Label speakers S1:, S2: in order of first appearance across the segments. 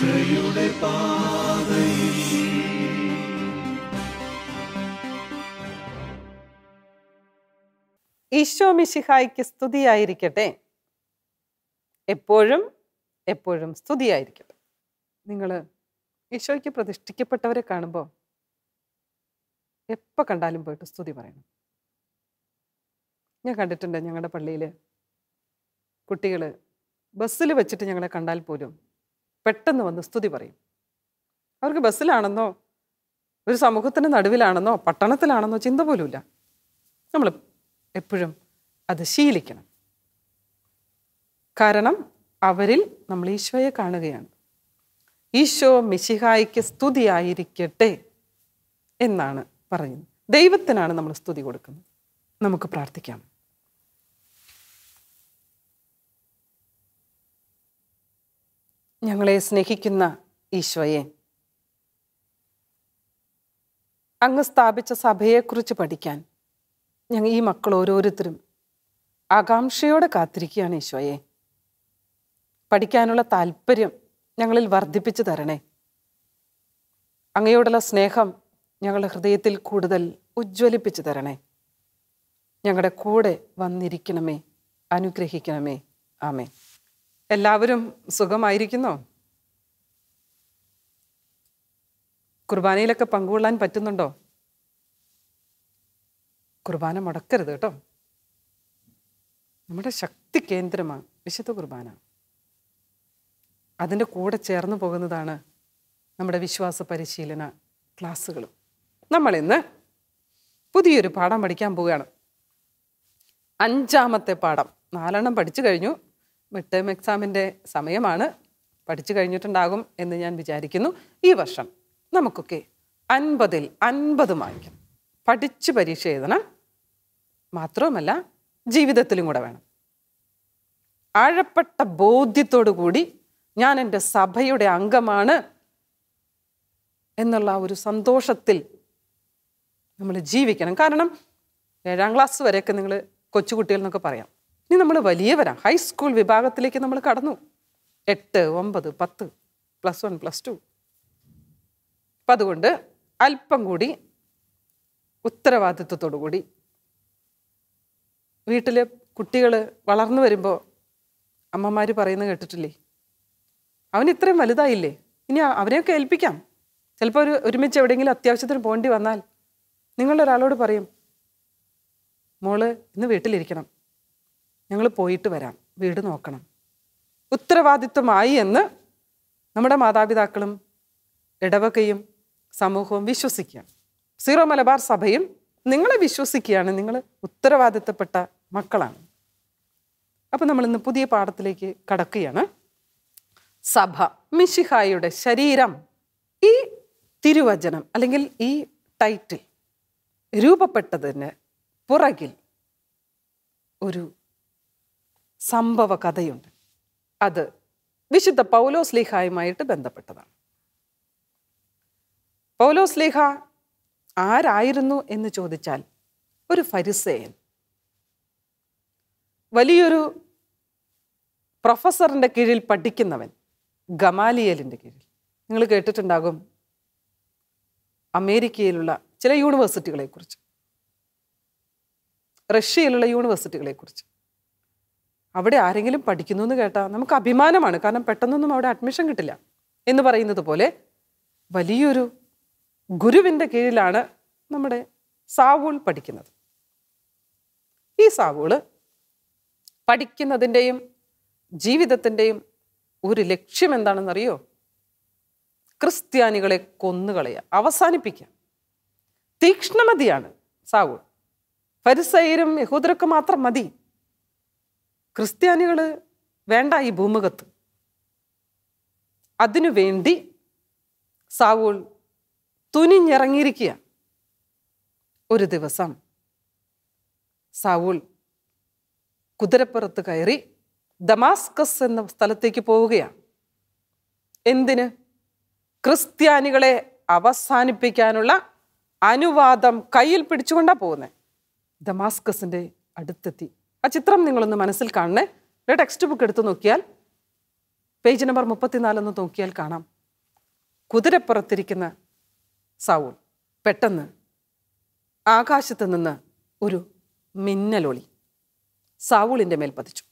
S1: രക്ഷയുടെ പാതയിൽ
S2: ഈശോ മിശിഹായ്ക്ക് സ്തുതിയായിരിക്കട്ടെ എപ്പോഴും എപ്പോഴും സ്തുതിയായിരിക്കട്ടെ നിങ്ങൾ ഈശോയ്ക്ക് പ്രതിഷ്ഠിക്കപ്പെട്ടവരെ കാണുമ്പോൾ എപ്പോൾ കണ്ടാലും പോയിട്ട് സ്തുതി പറയണം ഞാൻ കണ്ടിട്ടുണ്ട് ഞങ്ങളുടെ പള്ളിയിൽ കുട്ടികൾ ബസ്സിൽ വെച്ചിട്ട് ഞങ്ങളെ കണ്ടാൽ പോലും പെട്ടെന്ന് വന്ന് സ്തുതി പറയും അവർക്ക് ബസ്സിലാണെന്നോ ഒരു സമൂഹത്തിൻ്റെ നടുവിലാണെന്നോ പട്ടണത്തിലാണെന്നോ ചിന്ത പോലുമില്ല നമ്മൾ എപ്പോഴും അത് ശീലിക്കണം കാരണം അവരിൽ നമ്മൾ ഈശോയെ കാണുകയാണ് ഈശോ മിശിഹായിക്ക് സ്തുതിയായിരിക്കട്ടെ എന്നാണ് പറയുന്നത് ദൈവത്തിനാണ് നമ്മൾ സ്തുതി കൊടുക്കുന്നത് നമുക്ക് പ്രാർത്ഥിക്കാം ഞങ്ങളെ സ്നേഹിക്കുന്ന ഈശോയെ അങ്ങ് സ്ഥാപിച്ച സഭയെക്കുറിച്ച് പഠിക്കാൻ ഞങ്ങൾ ഈ മക്കൾ ഓരോരുത്തരും ആകാംക്ഷയോടെ കാത്തിരിക്കുകയാണ് ഈശോയെ പഠിക്കാനുള്ള താല്പര്യം ഞങ്ങളിൽ വർദ്ധിപ്പിച്ചു തരണേ അങ്ങയോടുള്ള സ്നേഹം ഞങ്ങളുടെ ഹൃദയത്തിൽ കൂടുതൽ ഉജ്ജ്വലിപ്പിച്ചു തരണേ ഞങ്ങളുടെ കൂടെ വന്നിരിക്കണമേ അനുഗ്രഹിക്കണമേ ആമേ എല്ലാവരും സുഖമായിരിക്കുന്നോ കുർബാനയിലൊക്കെ പങ്കുകൊള്ളാൻ പറ്റുന്നുണ്ടോ കുർബാന മുടക്കരുത് കേട്ടോ നമ്മുടെ ശക്തി കേന്ദ്രമാണ് വിശുദ്ധ കുർബാന അതിൻ്റെ കൂടെ ചേർന്ന് പോകുന്നതാണ് നമ്മുടെ വിശ്വാസ പരിശീലന ക്ലാസ്സുകളും നമ്മളിന്ന് പുതിയൊരു പാഠം പഠിക്കാൻ പോവുകയാണ് അഞ്ചാമത്തെ പാഠം നാലെണ്ണം പഠിച്ചു കഴിഞ്ഞു മിഡ് ടേം എക്സാമിൻ്റെ സമയമാണ് പഠിച്ചു കഴിഞ്ഞിട്ടുണ്ടാകും എന്ന് ഞാൻ വിചാരിക്കുന്നു ഈ വർഷം നമുക്കൊക്കെ അൻപതിൽ അൻപത് വാങ്ങിക്കാം പഠിച്ച് പരീക്ഷ എഴുതണം മാത്രവുമല്ല ജീവിതത്തിലും കൂടെ വേണം ആഴപ്പെട്ട ബോധ്യത്തോടു കൂടി ഞാൻ എൻ്റെ സഭയുടെ അംഗമാണ് എന്നുള്ള ആ ഒരു സന്തോഷത്തിൽ നമ്മൾ ജീവിക്കണം കാരണം ഏഴാം ക്ലാസ് വരെയൊക്കെ നിങ്ങൾ കൊച്ചുകുട്ടികൾ എന്നൊക്കെ പറയാം ഇനി നമ്മൾ വലിയവരാണ് ഹൈസ്കൂൾ വിഭാഗത്തിലേക്ക് നമ്മൾ കടന്നു എട്ട് ഒമ്പത് പത്ത് പ്ലസ് വൺ പ്ലസ് ടു അപ്പം അതുകൊണ്ട് അല്പം കൂടി ഉത്തരവാദിത്വത്തോടു കൂടി വീട്ടിൽ കുട്ടികൾ വളർന്നു വരുമ്പോൾ അമ്മമാർ പറയുന്നത് കേട്ടിട്ടില്ലേ അവൻ ഇത്രയും വലുതായില്ലേ ഇനി അ- അവനെയൊക്കെ ഏൽപ്പിക്കാം ചിലപ്പോൾ ഒരു ഒരുമിച്ച് എവിടെയെങ്കിലും അത്യാവശ്യത്തിന് പോകേണ്ടി വന്നാൽ നിങ്ങളൊരാളോട് പറയും മോള് ഇന്ന് വീട്ടിലിരിക്കണം ഞങ്ങൾ പോയിട്ട് വരാം വീട് നോക്കണം ഉത്തരവാദിത്വമായി എന്ന് നമ്മുടെ മാതാപിതാക്കളും ഇടവകയും സമൂഹവും വിശ്വസിക്കുകയാണ് സീറോ മലബാർ സഭയും നിങ്ങളെ വിശ്വസിക്കുകയാണ് നിങ്ങൾ ഉത്തരവാദിത്തപ്പെട്ട മക്കളാണ് അപ്പം നമ്മൾ ഇന്ന് പുതിയ പാഠത്തിലേക്ക് കടക്കുകയാണ് സഭ മിഷിഹായുടെ ശരീരം ഈ തിരുവചനം അല്ലെങ്കിൽ ഈ ടൈറ്റിൽ രൂപപ്പെട്ടതിന് പുറകിൽ ഒരു സംഭവ കഥയുണ്ട് അത് വിശുദ്ധ പൗലോസ് ലീഹായുമായിട്ട് ബന്ധപ്പെട്ടതാണ് പൗലോസ് ലീഹ ആരായിരുന്നു എന്ന് ചോദിച്ചാൽ ഒരു ഫരിസേയൻ വലിയൊരു പ്രൊഫസറിൻ്റെ കീഴിൽ പഠിക്കുന്നവൻ ഗമാലിയലിൻ്റെ കീഴിൽ നിങ്ങൾ കേട്ടിട്ടുണ്ടാകും അമേരിക്കയിലുള്ള ചില യൂണിവേഴ്സിറ്റികളെക്കുറിച്ച് റഷ്യയിലുള്ള യൂണിവേഴ്സിറ്റികളെക്കുറിച്ച് അവിടെ ആരെങ്കിലും പഠിക്കുന്നു എന്ന് കേട്ടാൽ നമുക്ക് അഭിമാനമാണ് കാരണം പെട്ടെന്നൊന്നും അവിടെ അഡ്മിഷൻ കിട്ടില്ല എന്ന് പറയുന്നത് പോലെ വലിയൊരു ഗുരുവിൻ്റെ കീഴിലാണ് നമ്മുടെ സാവൂൾ പഠിക്കുന്നത് ഈ സാവൂള് പഠിക്കുന്നതിൻ്റെയും ജീവിതത്തിൻ്റെയും ഒരു ലക്ഷ്യം എന്താണെന്നറിയോ ക്രിസ്ത്യാനികളെ കൊന്നുകളയുക അവസാനിപ്പിക്കുക തീക്ഷ്ണമതിയാണ് സാവൂൾ ഫരിസൈരും യഹൂദരൊക്കെ മാത്രം മതി ക്രിസ്ത്യാനികൾ വേണ്ട ഈ ഭൂമുഖത്ത് അതിനു വേണ്ടി സാവൂൾ തുനിഞ്ഞിറങ്ങിയിരിക്കുക ഒരു ദിവസം സാവൂൾ കുതിരപ്പുറത്ത് കയറി ദമാസ്കസ് എന്ന സ്ഥലത്തേക്ക് പോവുകയാണ് എന്തിന് ക്രിസ്ത്യാനികളെ അവസാനിപ്പിക്കാനുള്ള അനുവാദം കയ്യിൽ പിടിച്ചുകൊണ്ടാണ് പോകുന്നത് ദമാസ്കസിൻ്റെ അടുത്തെത്തി ആ ചിത്രം നിങ്ങളൊന്ന് മനസ്സിൽ കാണണേ ഒരു ടെക്സ്റ്റ് ബുക്ക് എടുത്ത് നോക്കിയാൽ പേജ് നമ്പർ മുപ്പത്തിനാലൊന്ന് നോക്കിയാൽ കാണാം കുതിരപ്പുറത്തിരിക്കുന്ന സാവൂൾ പെട്ടെന്ന് ആകാശത്ത് നിന്ന് ഒരു മിന്നലൊളി സാവൂളിൻ്റെ മേൽ പതിച്ചു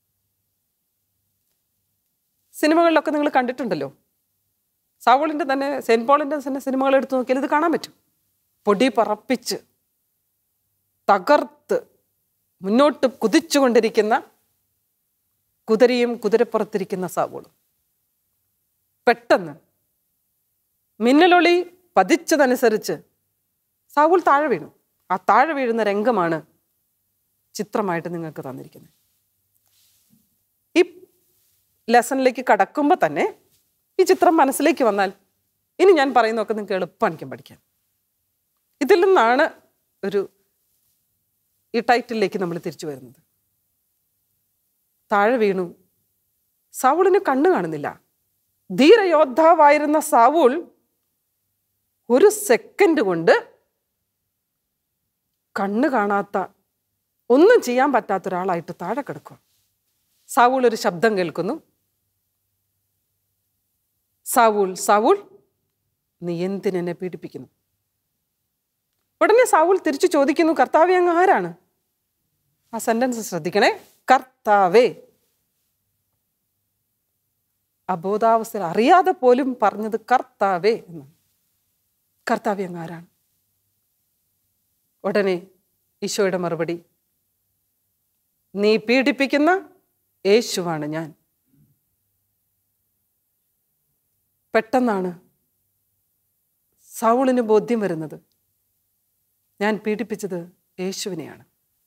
S2: സിനിമകളിലൊക്കെ നിങ്ങൾ കണ്ടിട്ടുണ്ടല്ലോ സാവൂളിൻ്റെ തന്നെ സെൻറ്റ് പോളിൻ്റെ തന്നെ സിനിമകൾ എടുത്തു നോക്കിയാൽ ഇത് കാണാൻ പറ്റും പൊടി പറപ്പിച്ച് തകർത്ത് മുന്നോട്ട് കുതിച്ചുകൊണ്ടിരിക്കുന്ന കുതിരയും കുതിരപ്പുറത്തിരിക്കുന്ന സാവൂളും പെട്ടെന്ന് മിന്നലൊളി പതിച്ചതനുസരിച്ച് സാവൂൾ താഴെ വീണു ആ താഴെ വീഴുന്ന രംഗമാണ് ചിത്രമായിട്ട് നിങ്ങൾക്ക് തന്നിരിക്കുന്നത് ഈ ലെസണിലേക്ക് കടക്കുമ്പോൾ തന്നെ ഈ ചിത്രം മനസ്സിലേക്ക് വന്നാൽ ഇനി ഞാൻ പറയുന്നതൊക്കെ നിങ്ങൾക്ക് എളുപ്പമായിരിക്കും പഠിക്കാൻ ഇതിൽ നിന്നാണ് ഒരു ഈ ടൈറ്റിലേക്ക് നമ്മൾ തിരിച്ചു വരുന്നത് താഴെ വീണു സാവൂളിന് കണ്ണ് കാണുന്നില്ല ധീരയോദ്ധാവായിരുന്ന സാവൂൾ ഒരു സെക്കൻഡ് കൊണ്ട് കണ്ണ് കാണാത്ത ഒന്നും ചെയ്യാൻ പറ്റാത്ത ഒരാളായിട്ട് താഴെ കിടക്കുക സാവൂൾ ഒരു ശബ്ദം കേൾക്കുന്നു സാവൂൾ സാവൂൾ നീ എന്തിനെന്നെ പീഡിപ്പിക്കുന്നു ഉടനെ സാവൂൾ തിരിച്ചു ചോദിക്കുന്നു കർത്താവെ അങ്ങ് ആരാണ് ആ സെന്റൻസ് ശ്രദ്ധിക്കണേ കർത്താവേ അബോധാവസ്ഥയിൽ അറിയാതെ പോലും പറഞ്ഞത് കർത്താവേ എന്നാണ് കർത്താവെ അങ്ങ് ആരാണ് ഉടനെ ഈശോയുടെ മറുപടി നീ പീഡിപ്പിക്കുന്ന യേശുവാണ് ഞാൻ പെട്ടെന്നാണ് സൗളിന് ബോധ്യം വരുന്നത് ഞാൻ പീഡിപ്പിച്ചത് യേശുവിനെയാണ്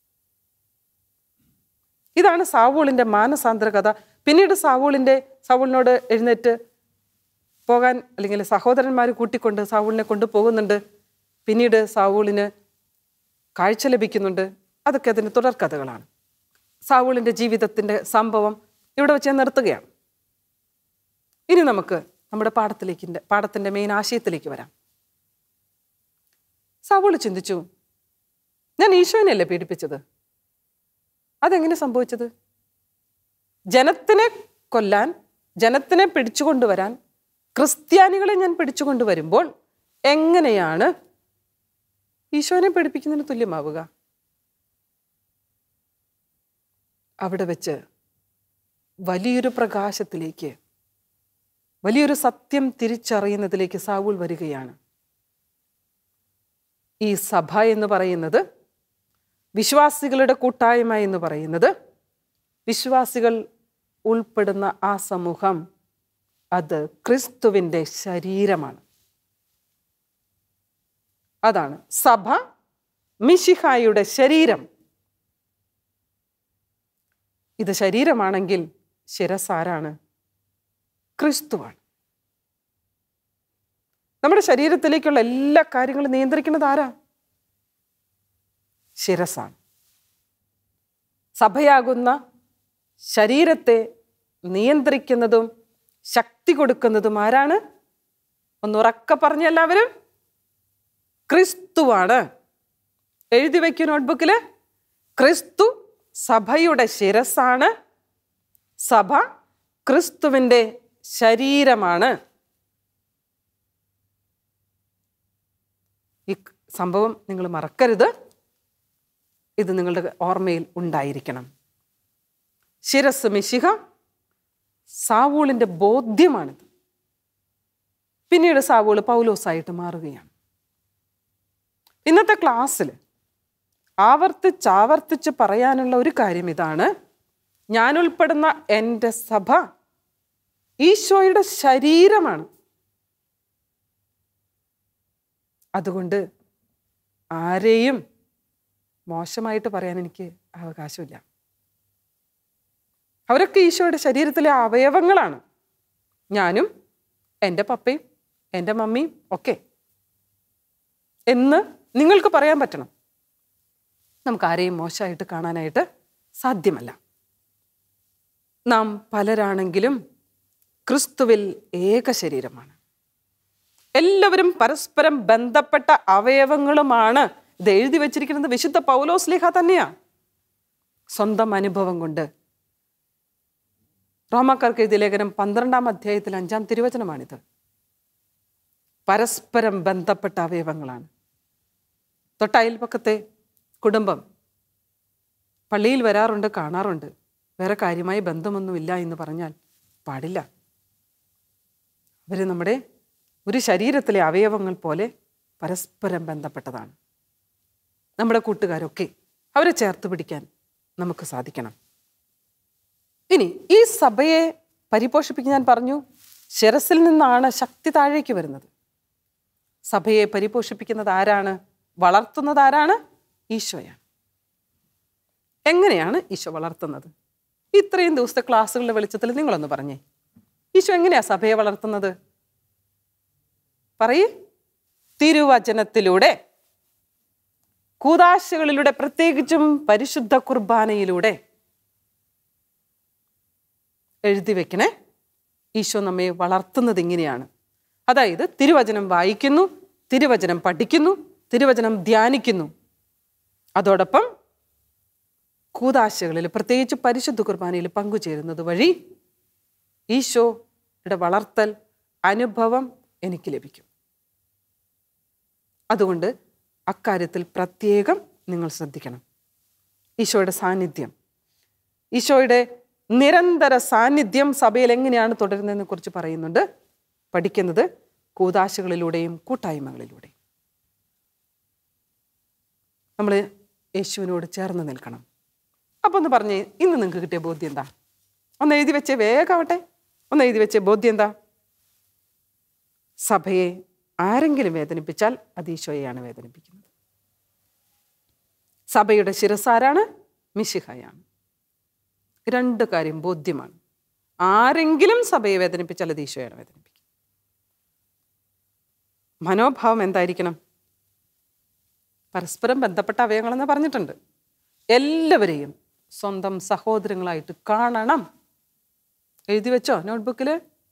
S2: ഇതാണ് സാവൂളിൻ്റെ മാനസാന്തര കഥ പിന്നീട് സാവൂളിൻ്റെ സാവൂളിനോട് എഴുന്നേറ്റ് പോകാൻ അല്ലെങ്കിൽ സഹോദരന്മാർ കൂട്ടിക്കൊണ്ട് സാവൂളിനെ കൊണ്ടുപോകുന്നുണ്ട് പിന്നീട് സാവൂളിന് കാഴ്ച ലഭിക്കുന്നുണ്ട് അതൊക്കെ അതിൻ്റെ തുടർക്കഥകളാണ് സാവൂളിൻ്റെ ജീവിതത്തിൻ്റെ സംഭവം ഇവിടെ വെച്ച് ഞാൻ നിർത്തുകയാണ് ഇനി നമുക്ക് നമ്മുടെ പാഠത്തിലേക്ക് പാഠത്തിൻ്റെ മെയിൻ ആശയത്തിലേക്ക് വരാം സാവൂൾ ചിന്തിച്ചു ഞാൻ ഈശോനെയല്ലേ പീഡിപ്പിച്ചത് അതെങ്ങനെ സംഭവിച്ചത് ജനത്തിനെ കൊല്ലാൻ ജനത്തിനെ പിടിച്ചുകൊണ്ടുവരാൻ ക്രിസ്ത്യാനികളെ ഞാൻ പിടിച്ചുകൊണ്ടുവരുമ്പോൾ എങ്ങനെയാണ് ഈശോനെ പഠിപ്പിക്കുന്നതിന് തുല്യമാവുക അവിടെ വെച്ച് വലിയൊരു പ്രകാശത്തിലേക്ക് വലിയൊരു സത്യം തിരിച്ചറിയുന്നതിലേക്ക് സാവൂൾ വരികയാണ് ഈ സഭ എന്ന് പറയുന്നത് വിശ്വാസികളുടെ കൂട്ടായ്മ എന്ന് പറയുന്നത് വിശ്വാസികൾ ഉൾപ്പെടുന്ന ആ സമൂഹം അത് ക്രിസ്തുവിൻ്റെ ശരീരമാണ് അതാണ് സഭ മിഷിഹായുടെ ശരീരം ഇത് ശരീരമാണെങ്കിൽ ശിരസാരാണ് ക്രിസ്തുവാണ് നമ്മുടെ ശരീരത്തിലേക്കുള്ള എല്ലാ കാര്യങ്ങളും നിയന്ത്രിക്കുന്നത് ആരാ ശിരസാണ് സഭയാകുന്ന ശരീരത്തെ നിയന്ത്രിക്കുന്നതും ശക്തി കൊടുക്കുന്നതും ആരാണ് ഒന്നുറക്ക പറഞ്ഞ എല്ലാവരും ക്രിസ്തുവാണ് എഴുതി വയ്ക്കൂ നോട്ട്ബുക്കിൽ ക്രിസ്തു സഭയുടെ ശിരസാണ് സഭ ക്രിസ്തുവിൻ്റെ ശരീരമാണ് ഈ സംഭവം നിങ്ങൾ മറക്കരുത് ഇത് നിങ്ങളുടെ ഓർമ്മയിൽ ഉണ്ടായിരിക്കണം ശിരസ് മിശിഹ സാവൂളിൻ്റെ ബോധ്യമാണിത് പിന്നീട് സാവൂള് പൗലോസായിട്ട് മാറുകയാണ് ഇന്നത്തെ ക്ലാസ്സിൽ ആവർത്തിച്ചാവർത്തിച്ച് പറയാനുള്ള ഒരു കാര്യം ഇതാണ് ഞാൻ ഉൾപ്പെടുന്ന എൻ്റെ സഭ ഈശോയുടെ ശരീരമാണ് അതുകൊണ്ട് ആരെയും മോശമായിട്ട് പറയാൻ എനിക്ക് അവകാശമില്ല അവരൊക്കെ ഈശോയുടെ ശരീരത്തിലെ അവയവങ്ങളാണ് ഞാനും എൻ്റെ പപ്പയും എൻ്റെ മമ്മിയും ഒക്കെ എന്ന് നിങ്ങൾക്ക് പറയാൻ പറ്റണം നമുക്ക് ആരെയും മോശമായിട്ട് കാണാനായിട്ട് സാധ്യമല്ല നാം പലരാണെങ്കിലും ക്രിസ്തുവിൽ ഏക ശരീരമാണ് എല്ലാവരും പരസ്പരം ബന്ധപ്പെട്ട അവയവങ്ങളുമാണ് ഇത് എഴുതി വച്ചിരിക്കുന്നത് വിശുദ്ധ പൗലോസ്ലിഹ തന്നെയാ സ്വന്തം അനുഭവം കൊണ്ട് റോമാക്കാർക്ക് എഴുതിയ ലേഖനം പന്ത്രണ്ടാം അധ്യായത്തിൽ അഞ്ചാം തിരുവചനമാണിത് പരസ്പരം ബന്ധപ്പെട്ട അവയവങ്ങളാണ് തൊട്ടയൽപക്കത്തെ കുടുംബം പള്ളിയിൽ വരാറുണ്ട് കാണാറുണ്ട് വേറെ കാര്യമായി ബന്ധമൊന്നുമില്ല എന്ന് പറഞ്ഞാൽ പാടില്ല അവർ നമ്മുടെ ഒരു ശരീരത്തിലെ അവയവങ്ങൾ പോലെ പരസ്പരം ബന്ധപ്പെട്ടതാണ് നമ്മുടെ കൂട്ടുകാരൊക്കെ അവരെ ചേർത്ത് പിടിക്കാൻ നമുക്ക് സാധിക്കണം ഇനി ഈ സഭയെ പരിപോഷിപ്പിക്കാൻ ഞാൻ പറഞ്ഞു ശിരസിൽ നിന്നാണ് ശക്തി താഴേക്ക് വരുന്നത് സഭയെ പരിപോഷിപ്പിക്കുന്നത് ആരാണ് വളർത്തുന്നത് ആരാണ് ഈശോയാണ് എങ്ങനെയാണ് ഈശോ വളർത്തുന്നത് ഇത്രയും ദിവസത്തെ ക്ലാസ്സുകളുടെ വെളിച്ചത്തിൽ നിങ്ങളൊന്ന് പറഞ്ഞേ ഈശോ എങ്ങനെയാ സഭയെ വളർത്തുന്നത് പറയേ തിരുവചനത്തിലൂടെ കൂതാശകളിലൂടെ പ്രത്യേകിച്ചും പരിശുദ്ധ കുർബാനയിലൂടെ എഴുതി വെക്കണേ ഈശോ നമ്മെ വളർത്തുന്നത് ഇങ്ങനെയാണ് അതായത് തിരുവചനം വായിക്കുന്നു തിരുവചനം പഠിക്കുന്നു തിരുവചനം ധ്യാനിക്കുന്നു അതോടൊപ്പം കൂതാശകളിൽ പ്രത്യേകിച്ച് പരിശുദ്ധ കുർബാനയിൽ പങ്കുചേരുന്നത് വഴി ഈശോയുടെ വളർത്തൽ അനുഭവം എനിക്ക് ലഭിക്കും അതുകൊണ്ട് അക്കാര്യത്തിൽ പ്രത്യേകം നിങ്ങൾ ശ്രദ്ധിക്കണം ഈശോയുടെ സാന്നിധ്യം ഈശോയുടെ നിരന്തര സാന്നിധ്യം സഭയിൽ എങ്ങനെയാണ് തുടരുന്നതിനെ കുറിച്ച് പറയുന്നുണ്ട് പഠിക്കുന്നത് കൂതാശകളിലൂടെയും കൂട്ടായ്മകളിലൂടെയും നമ്മൾ യേശുവിനോട് ചേർന്ന് നിൽക്കണം അപ്പോൾ ഒന്ന് പറഞ്ഞേ ഇന്ന് നിങ്ങൾക്ക് കിട്ടിയ ബോധ്യം എന്താ ഒന്ന് എഴുതി വെച്ചേ വേഗാവട്ടെ ഒന്ന് എഴുതി വെച്ചേ ബോധ്യം എന്താ സഭയെ ആരെങ്കിലും വേദനിപ്പിച്ചാൽ അത് ഈശോയെയാണ് വേദനിപ്പിക്കുന്നത് സഭയുടെ ശിരസാരാണ് മിശിഹയാണ് രണ്ട് കാര്യം ബോധ്യമാണ് ആരെങ്കിലും സഭയെ വേദനിപ്പിച്ചാൽ അത് ഈശോയാണ് വേദനിപ്പിക്കുക മനോഭാവം എന്തായിരിക്കണം പരസ്പരം ബന്ധപ്പെട്ട അവയവങ്ങളെന്ന് പറഞ്ഞിട്ടുണ്ട് എല്ലാവരെയും സ്വന്തം സഹോദരങ്ങളായിട്ട് കാണണം എഴുതി വെച്ചോ നോട്ട്ബുക്കിൽ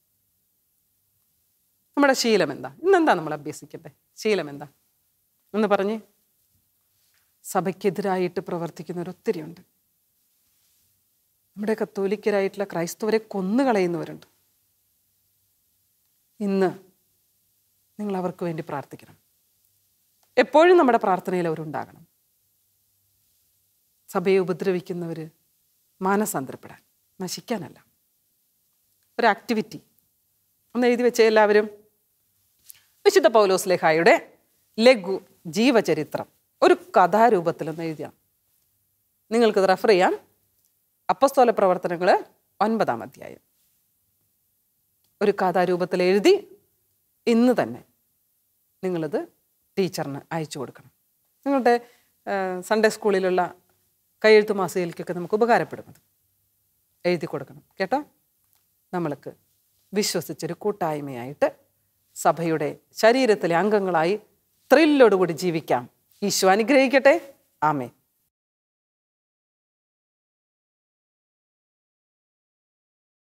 S2: നമ്മുടെ ശീലം എന്താ ഇന്നെന്താ നമ്മൾ അഭ്യസിക്കട്ടെ ശീലം എന്താ എന്ന് പറഞ്ഞ് സഭയ്ക്കെതിരായിട്ട് പ്രവർത്തിക്കുന്നവർ ഒത്തിരിയുണ്ട് നമ്മുടെ കത്തോലിക്കരായിട്ടുള്ള ക്രൈസ്തവരെ കൊന്നുകളയുന്നവരുണ്ട് ഇന്ന് നിങ്ങൾ അവർക്ക് വേണ്ടി പ്രാർത്ഥിക്കണം എപ്പോഴും നമ്മുടെ പ്രാർത്ഥനയിൽ അവരുണ്ടാകണം സഭയെ ഉപദ്രവിക്കുന്നവർ മാനസാന്തരപ്പെടാൻ നശിക്കാനല്ല ഒരു ആക്ടിവിറ്റി ഒന്ന് എഴുതി വെച്ചേ എല്ലാവരും വിശുദ്ധ പൗലോസ് ലേഖായുടെ ലഘു ജീവചരിത്രം ഒരു കഥാരൂപത്തിലൊന്ന് എഴുതിയാം നിങ്ങൾക്കിത് റെഫർ ചെയ്യാം അപ്പസ്തോല പ്രവർത്തനങ്ങൾ ഒൻപതാം അധ്യായം ഒരു കഥാരൂപത്തിൽ എഴുതി ഇന്ന് തന്നെ നിങ്ങളിത് ടീച്ചറിന് അയച്ചു കൊടുക്കണം നിങ്ങളുടെ ആ, സൺഡേ സ്കൂളിലുള്ള കയ്യെഴുത്ത് മാസികയിലേക്കൊക്കെ നമുക്ക് ഉപകാരപ്പെടുന്നത് എഴുതി കൊടുക്കണം കേട്ടോ നമ്മൾക്ക് വിശ്വസിച്ചൊരു കൂട്ടായ്മയായിട്ട് സഭയുടെ ശരീരത്തിലെ അംഗങ്ങളായി ത്രില്ലോടുകൂടി ജീവിക്കാം ഈശോ അനുഗ്രഹിക്കട്ടെ ആമേ